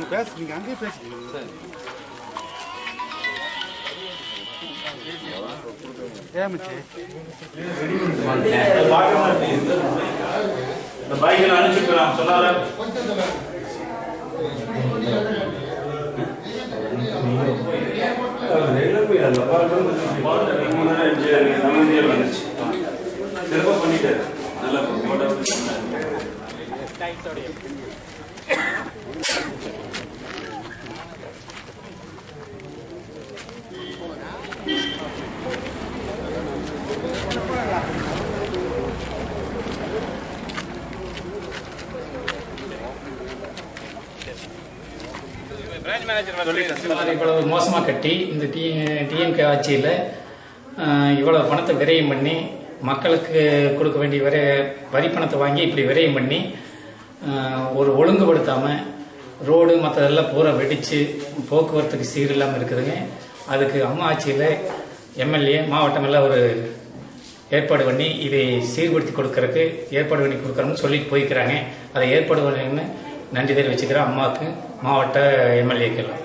பேசுறீங்க அங்கேயே பேசுறீங்க ஏமிச்சு இந்த பைக்கில் அனுப்பிச்சுக்கலாம் சொன்னார சிறப்பாக பண்ணிட்டாரு நல்லா இவ்வளவு மோசமாக கட்டி இந்த டி டிஎம்கே ஆட்சியில் இவ்வளவு பணத்தை விரயம் பண்ணி மக்களுக்கு கொடுக்க வேண்டிய வரி வரி பணத்தை வாங்கி இப்படி விரயம் பண்ணி ஆஹ், ஒரு ஒழுங்குபடுத்தாமல் ரோடு மற்றதெல்லாம் பூரா வெடித்து போக்குவரத்துக்கு சீர் இல்லாமல் இருக்குதுங்க அதுக்கு அம்மா ஆட்சியில் எம்எல்ஏ மாவட்டம் எல்லாம் ஒரு ஏற்பாடு பண்ணி இதை சீர்படுத்தி கொடுக்கறதுக்கு ஏற்பாடு பண்ணி கொடுக்குறோம்னு சொல்லிட்டு போய்க்கிறாங்க அதை ஏற்பாடு பண்ணி நன்றி தெரிவிச்சுக்கிறேன் அம்மாவுக்கு மாவட்ட எம்எல்ஏக்கெல்லாம்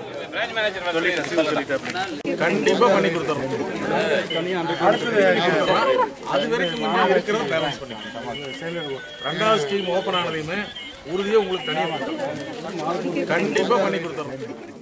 கண்டிப்பா பண்ணி கொடுத்துறோம் அடுத்தது அது வரைக்கும் முன்னாடி இருக்கிறத பேலன்ஸ் பண்ணிக்கணும் ரெண்டாவது ஸ்கீம் ஓபன் ஆனதையுமே உறுதியா உங்களுக்கு தனியாக கண்டிப்பா பண்ணி கொடுத்துறோம்